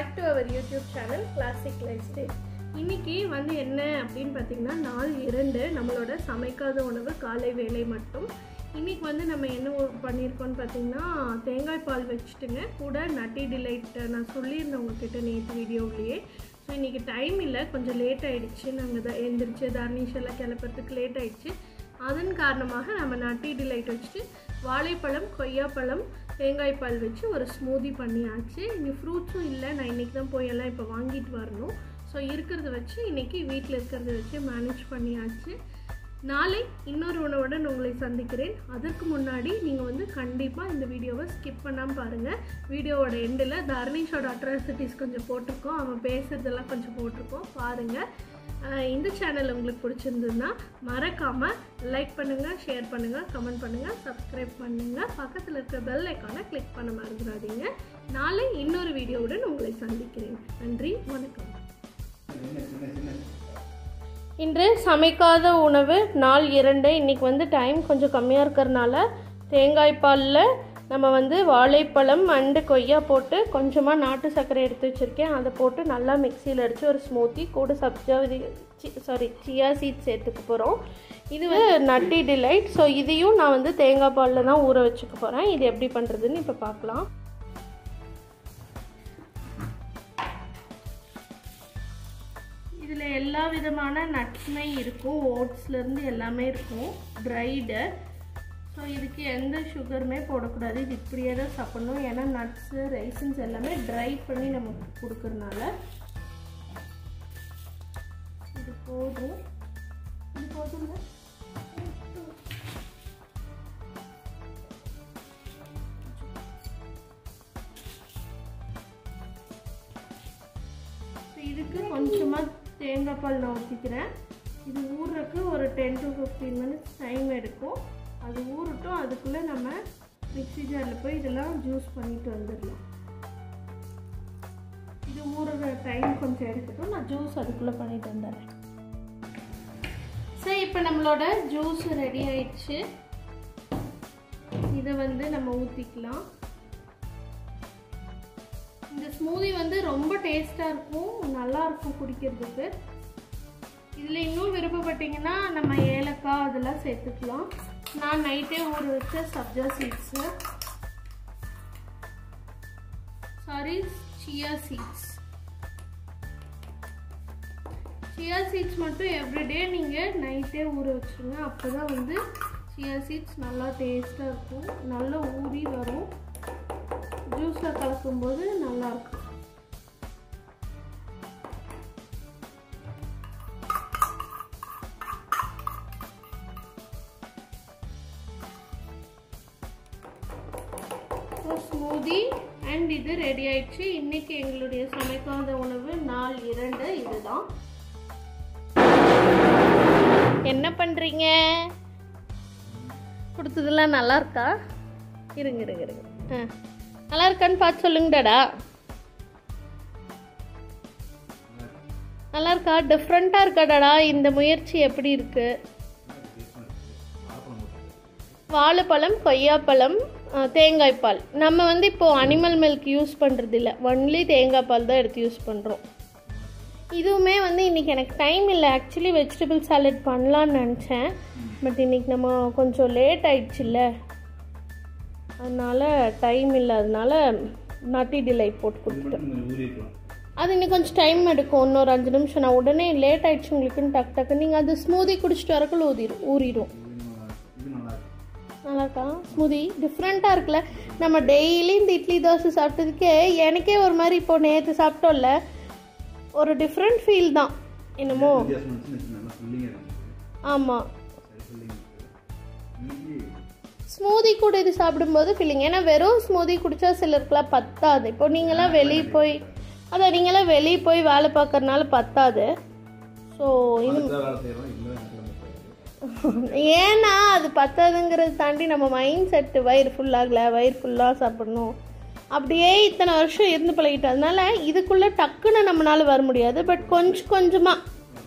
Back to our YouTube channel classic life style இன்னைக்கு வந்து என்ன அப்படின்னு பார்த்தீங்கன்னா நாள் இரண்டு நம்மளோட சமைக்காத உணவு காலை வேலை மட்டும் இன்னைக்கு வந்து நம்ம என்ன ஒரு பண்ணியிருக்கோம்னு பார்த்தீங்கன்னா தேங்காய் பால் வச்சுட்டுங்க கூட நட்டி டிலைட் நான் சொல்லியிருந்தேன் உங்ககிட்ட நேற்று வீடியோவிலேயே ஸோ இன்றைக்கி டைம் இல்லை கொஞ்சம் லேட் ஆகிடுச்சு நாங்கள் தான் எந்திரிச்சு தர்னிஷ் எல்லாம் கிளப்புறதுக்கு லேட் ஆகிடுச்சு அதன் காரணமாக நம்ம நட்டி டிலைட் வச்சுட்டு வாழைப்பழம் கொய்யாப்பழம் தேங்காய் பால் வச்சு ஒரு ஸ்மூதி பண்ணியாச்சு இனி ஃப்ரூட்ஸும் இல்லை நான் இன்றைக்கி தான் போய் எல்லாம் இப்போ வாங்கிட்டு வரணும் ஸோ இருக்கிறத வச்சு இன்றைக்கி வீட்டில் இருக்கிறத வச்சு மேனேஜ் பண்ணியாச்சு நாளை இன்னொரு உணவுடன் உங்களை சந்திக்கிறேன் அதற்கு முன்னாடி நீங்கள் வந்து கண்டிப்பாக இந்த வீடியோவை ஸ்கிப் பண்ணாமல் பாருங்கள் வீடியோவோட எண்டில் தர்னீஷோட அட்ராசிட்டிஸ் கொஞ்சம் போட்டிருக்கோம் அவன் பேசுகிறதெல்லாம் கொஞ்சம் போட்டிருக்கோம் பாருங்கள் ஆஹ் இந்த சேனல் உங்களுக்கு பிடிச்சிருந்ததுன்னா மறக்காமல் லைக் பண்ணுங்கள் ஷேர் பண்ணுங்கள் கமெண்ட் பண்ணுங்கள் சப்ஸ்கிரைப் பண்ணுங்கள் பக்கத்தில் இருக்க பெல் ஐக்கானை கிளிக் பண்ண மறந்துடாதீங்க நாளை இன்னொரு வீடியோவுடன் உங்களை சந்திக்கிறேன் நன்றி வணக்கம் இன்று சமைக்காத உணவு நாள் இரண்டு இன்றைக்கி வந்து டைம் கொஞ்சம் கம்மியாக இருக்கிறனால தேங்காய் பாலில் நம்ம வந்து வாழைப்பழம் அண்டு கொய்யா போட்டு கொஞ்சமாக நாட்டு சர்க்கரை எடுத்து வச்சுருக்கேன் அதை போட்டு நல்லா மிக்சியில் அடித்து ஒரு ஸ்மூத்தி கூட சப்ஜா சாரி சியா சீட் சேர்த்துக்க போகிறோம் இது வந்து நட்டி டிலைட் ஸோ இதையும் நான் வந்து தேங்காய் பாலில் தான் ஊற வச்சுக்க போகிறேன் இது எப்படி பண்ணுறதுன்னு இப்போ பார்க்கலாம் இதில் எல்லா விதமான நட்ஸுமே இருக்கும் ஓட்ஸ்லேருந்து எல்லாமே இருக்கும் ட்ரைடு ஸோ இதுக்கு எந்த சுகருமே போடக்கூடாது இது இப்படியே தான் சாப்பிடணும் ஏன்னா நட்ஸு ரைசன்ஸ் எல்லாமே ட்ரை பண்ணி நமக்கு கொடுக்கறனால இது போதும் இது போதும் இதுக்கு கொஞ்சமாக தேங்காய் பால் நான் ஊற்றிக்கிறேன் இது ஊறுறதுக்கு ஒரு ten to fifteen minutes time எடுக்கும் அது ஊறட்டும் அதுக்குள்ளே நம்ம மிக்ஸி ஜாரில் போய் இதெல்லாம் ஜூஸ் பண்ணிட்டு வந்துடலாம் இது ஊறுற டைம் கொஞ்சம் எடுக்கட்டும் நான் ஜூஸ் அதுக்குள்ளே பண்ணிட்டு வந்துடுறேன் சரி இப்போ நம்மளோட ஜூஸ் ரெடி ஆயிடுச்சு இதை வந்து நம்ம ஊற்றிக்கலாம் இந்த ஸ்மூதி வந்து ரொம்ப டேஸ்ட்டாக இருக்கும் நல்லா இருக்கும் குடிக்கிறதுக்கு இதில் இன்னும் விருப்பப்பட்டீங்கன்னா நம்ம ஏலக்காய் அதெல்லாம் சேர்த்துக்கலாம் நான் நைட்டே ஊற வச்ச சப்ஜா seeds sorry chia seeds chia seeds மட்டும் எவ்ரிடே நீங்கள் நைட்டே ஊற வச்சுருங்க அப்போ தான் வந்து சியா சீட்ஸ் நல்லா டேஸ்ட்டாக இருக்கும் நல்லா ஊறி வரும் ஜூஸில் கலக்கும்போது நல்லாயிருக்கும் ஸ்மூதி அண்ட் இது ரெடி ஆயிடுச்சு இன்னைக்கு எங்களுடைய சமைக்காத உணவு நாள் இரண்டு இதுதான் என்ன பண்ணுறீங்க கொடுத்ததெல்லாம் நல்லா இருக்கா இருங்க இருங்க இருங்க ஆ நல்லா இருக்கான்னு பார்த்து சொல்லுங்கடாடா நல்லா இருக்கா டிஃப்ரெண்ட்டாக இருக்காடாடா இந்த முயற்சி எப்படி இருக்கு வாழைப்பழம் கொய்யாப்பழம் தேங்காய் பால் நம்ம வந்து இப்போது அனிமல் மில்க் யூஸ் பண்ணுறது இல்லை ஒன்லி தேங்காய் பால் தான் எடுத்து யூஸ் பண்ணுறோம் இதுவுமே வந்து இன்றைக்கி எனக்கு டைம் இல்லை ஆக்சுவலி வெஜிடபிள் சாலட் பண்ணலான்னு நினச்சேன் பட் இன்றைக்கி நம்ம கொஞ்சம் லேட் ஆயிடுச்சுல்ல அதனால் டைம் இல்லை அதனால நட்டி டிலை போட்டு கொடுத்துட்டேன் அது இன்னும் கொஞ்சம் டைம் எடுக்கும் இன்னொரு அஞ்சு நிமிஷம் நான் உடனே லேட் ஆயிடுச்சு உங்களுக்குன்னு டக்கு டக்கு நீங்கள் அது ஸ்மூதி குடிச்சிட்டு வரக்குள்ள ஊதிடும் ஊறிடும் நல்லாக்கா ஸ்மூதி டிஃப்ரெண்ட்டாக இருக்குல்ல நம்ம டெய்லி இந்த இட்லி தோசை சாப்பிட்டதுக்கே எனக்கே ஒரு மாதிரி இப்போ நேற்று சாப்பிட்டோம்ல ஒரு டிஃப்ரெண்ட் ஃபீல் தான் என்னமோ ஆமாம் ஸ்மூதி கூட இது சாப்பிடும்போது ஃபீலிங் ஏன்னா வெறும் ஸ்மூதி குடித்தா சிலருக்குலாம் பத்தாது இப்போ நீங்களாம் வெளியே போய் அதான் நீங்களாம் வெளியே போய் வேலை பார்க்கறனால பத்தாது ஸோ இது ஏன்னா அது பத்தாதுங்கிறது தாண்டி நம்ம மைண்ட் செட்டு வயிறு ஃபுல்லாகல வயிறு ஃபுல்லாக சாப்பிடணும் அப்படியே இத்தனை வருஷம் இருந்து பழகிட்டோம் அதனால இதுக்குள்ளே டக்குன்னு நம்மளால வர முடியாது பட் கொஞ்சம் கொஞ்சமாக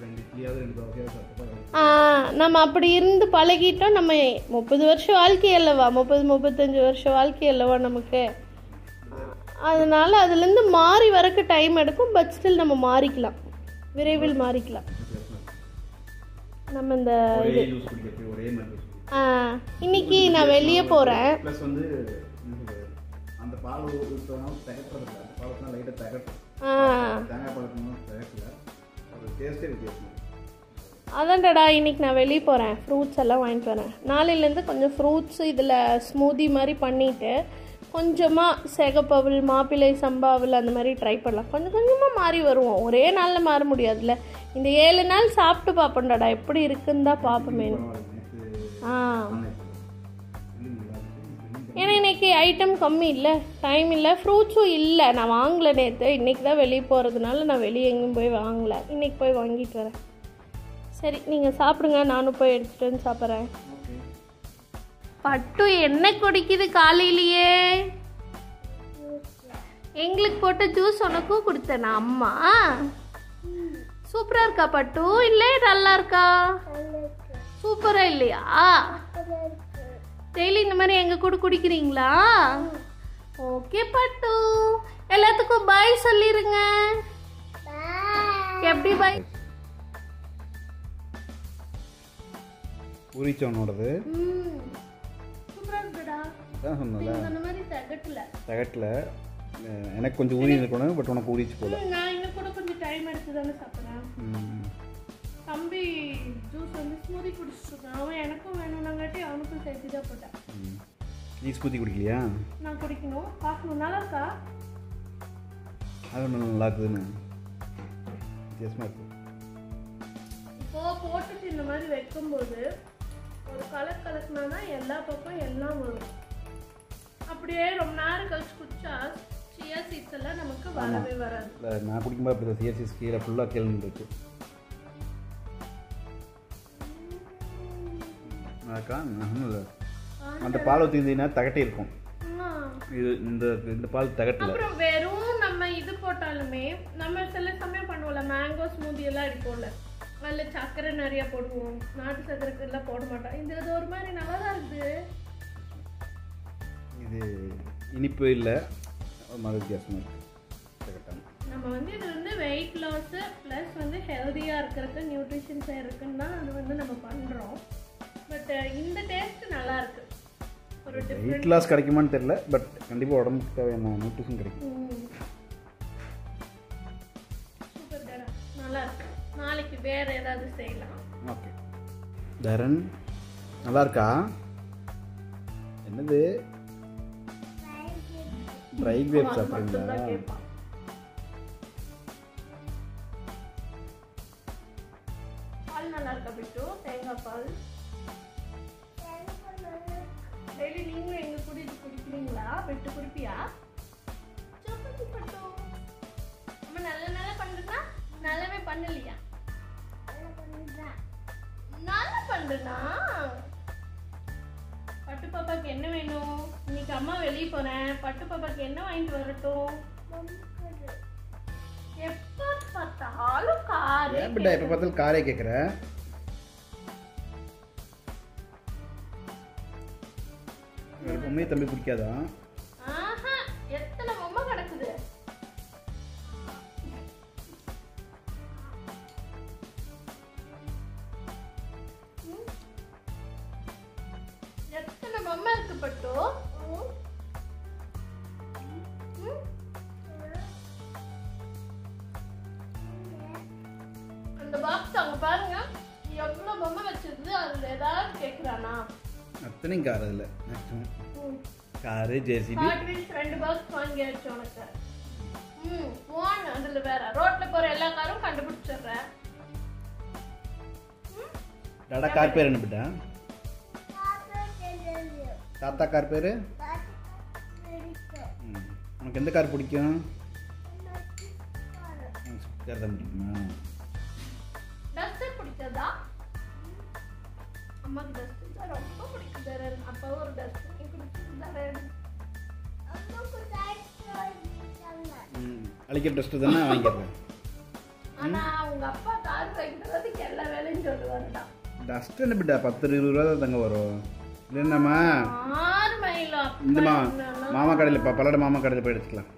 நம்ம அப்படி இருந்து பழகிட்டோம் நம்ம முப்பது வருஷம் வாழ்க்கை அல்லவா முப்பது முப்பத்தஞ்சு வருஷம் வாழ்க்கை அல்லவா நமக்கு அதனால அதுலேருந்து மாறி வரக்கு டைம் எடுக்கும் பட் ஸ்டில் நம்ம மாறிக்கலாம் விரைவில் மாறிக்கலாம் நம்ம இந்த ஒரே ஜூஸ் குடிக்கிறது ஒரே மாதிரி ஜூஸ் குடிக்கிறது ஆ, இன்னைக்கு நான் வெளியே போகிறேன் ப்ளஸ் வந்து என்ன சொல்றது, அந்த பால் ஊற்றணும் திகட்டுறது இல்லை அந்த பாலத்தில் லைட்டாக திகட்டும் தேங்காய் பாலத்தினும் திகட்டல ஒரு டேஸ்ட்டே வித்தியாசம் அதான்டா இன்னைக்கு நான் வெளியே போகிறேன் ஃப்ரூட்ஸ் எல்லாம் வாங்கிட்டு வரேன் நாளையிலேருந்து கொஞ்சம் ஃப்ரூட்ஸ் இதில் ஸ்மூதி மாதிரி பண்ணிவிட்டு கொஞ்சமாக செகப்பவுல் மாப்பிள்ளை சம்பாவில் அந்த மாதிரி ட்ரை பண்ணலாம் கொஞ்சம் கொஞ்சமாக மாறி வருவோம் ஒரே நாளில் மாற முடியாதுல்ல இந்த ஏழு நாள் சாப்பிட்டு பார்ப்போம்டாடா எப்படி இருக்குன்னு தான் பார்ப்போமே நேற்று ஆ ஆன்லைன் ஏன்னா இன்னைக்கு ஐட்டம் கம்மி இல்லை டைம் இல்லை ஃப்ரூட்ஸும் இல்லை நான் வாங்கலை நேற்று இன்னைக்கு தான் வெளியே போகிறதுனால நான் வெளியே எங்கேயும் போய் வாங்கலை இன்னைக்கு போய் வாங்கிட்டு வரேன் சரி நீங்கள் சாப்பிடுங்க நானும் போய் எடுத்துகிட்டு வந்து சாப்பிட்றேன் ஓகே பட்டு என்ன குடிக்குது காலையிலேயே எங்களுக்கு போட்ட ஜூஸ் உனக்கும் கொடுத்தேனா அம்மா சூப்பரா இருக்கா பட்டு இல்லை நல்லா இருக்கா சூப்பரா இல்லையா டெய்லி இந்த மாதிரி எங்க கூட குடிக்கிறீங்களா ஓகே பட்டு எல்லாத்துக்கும் பாய் சொல்லிருங்க எப்படி பாய் உரிச்சவனோடது சூப்பரா இருக்குடா தான் சொன்னல அந்த மாதிரி தகட்டல தகட்டில் எனக்கு கொஞ்சம் ஊறி இருக்கணும் பட் உனக்கு ஊறிச்சு போல நான் இன்னும் கூட கொஞ்சம் டைம் எடுத்து தானே சாப்பிட்றேன் ம். தம்பி ஜூஸ் வந்து ஸ்மூதி குடிச்சிட்டு இருக்கான் அவன் எனக்கும் வேணும்னாங்காட்டி அவனுக்கும் சேர்த்து தான் போட்டேன் ம். நீ ஸ்கூத்தி குடிக்கலையா நான் குடிக்கணும் பார்க்கணும் நல்லா இருக்கா அது ஒன்று நல்லா இருக்குதுன்னு வித்தியாசமாக இருக்கு இப்போ போட்டுட்டு இந்த மாதிரி வைக்கும்போது ஒரு கலர் கலக்குனா தான் எல்லா பக்கம் எல்லாம் வரும் அப்படியே ரொம்ப நேரம் கழிச்சு குடிச்சா சியா சீட்ஸ் எல்லாம் நமக்கு வரவே வராது இல்லை நான் குடிக்கும்போது அப்படி தான் சிஎஸ்சிஸ் கீழே ஃபுல்லாக கீழே இருக்கு அக்கா ஒன்றும் இல்லை அந்த பால் ஊற்றிருந்தீங்கன்னா தகட்டி இருக்கும் ஆ. இது இந்த இந்த பால் தகட்டல அப்புறம் வெறும் நம்ம இது போட்டாலுமே நம்ம சில சமயம் பண்ணுவோம்ல மேங்கோ ஸ்மூதி எல்லாம் எடுப்போம்ல அதில் சர்க்கரை நிறைய போடுவோம் நாட்டு சர்க்கரை எல்லாம் போட மாட்டோம் இந்த இது ஒரு மாதிரி நல்லா தான் இருக்குது இது இனிப்பு இல்லை ஒரு மாதிரி வித்தியாசமாக இருக்குது தகட்டாங்க நம்ம வந்து இது வந்து வெயிட் லாஸு ப்ளஸ் வந்து ஹெல்த்தியாக இருக்கிறதுக்கு நியூட்ரிஷன்ஸாக இருக்குன்னு தான் அது வந்து நம்ம பண்ணுறோம் பட் இந்த டேஸ்ட் நல்லா இருக்கு ஒரு வெயிட் லாஸ் கிடைக்குமான்னு தெரியல பட் கண்டிப்பாக உடம்புக்கு தேவையான நியூட்ரிஷன் கிடைக்கும் சூப்பர் டேடா நல்லா இருக்கு நாளைக்கு வேற ஏதாவது செய்யலாம் ஓகே தரன் நல்லா இருக்கா என்னது ட்ரை கிரேப் சாப்பிட்றீங்களா மட்டும்தான் கேட்பான் பால் நல்லா இருக்கா பிட்டு தேங்காய் பால் டெய்லி நீங்களும் எங்க கூட இது குடிக்கிறீங்களா விட்டு குடிப்பியா சப்பாத்தி பட்டு நம்ம நல்ல நல்லா பண்றா நல்லாவே பண்ணலையா நல்லா பண்றனா பட்டு பாப்பாக்கு என்ன வேணும் இன்னைக்கு அம்மா வெளியே போறேன் பட்டு பாப்பாக்கு என்ன வாங்கிட்டு வரட்டும் எப்ப பார்த்தாலும் காரு ஏன் பிட்டா எப்போ பார்த்தாலும் காரே கேட்குற உண்மையை தம்பி பிடிக்காதா ஆஹா எத்தனை பொம்மை கிடக்குது ம். எத்தனை பொம்மை இருக்கு பட்டு ம். அந்த பாக்ஸ் அங்க பாருங்க எவ்வளவு பொம்மை வச்சிருக்கு அதுல ஏதாவது கேக்குறானா அத்தனையும் கார் அதில் மேக்ஸிமம் ம். காரு ஜேசிபி ஹாட் வீல்ஸ் ரெண்டு பாக்ஸ் வாங்கியாச்சு உனக்கு ம் போன் அதுல வேற ரோட்ல போற எல்லா காரும் கண்டுபிடிச்சிடுறேன் ம், டாடா கார் பேர் என்ன பிட்டா தாத்தா கார் பேர் உனக்கு எந்த கார் பிடிக்கும் கார் தான் பிடிக்குமா டஸ்டர் பிடிச்சதா அம்மாக்கு டஸ்டர் தான் ரொம்ப பிடிக்கும் தரேன் அப்பாவும் ஒரு டஸ்டர் பிடிச்சது தரேன் ம் அழிக்கிற டஸ்ட்டு தானே வாங்கிடுறேன் ஆனா உங்க அப்பா கார் வைக்கிறதுக்கு எல்லா வேலையும் சொல்லுவாருடா டஸ்ட் என்ன பிட்டா பத்து இருபது ரூபா தான் தங்க வரும் இல்லைன்னாம்மா ஆறு மைல் இந்த மா மாமா கடையில் இப்போ பல்லட மாமா கடையில் போய் எடுத்துக்கலாம்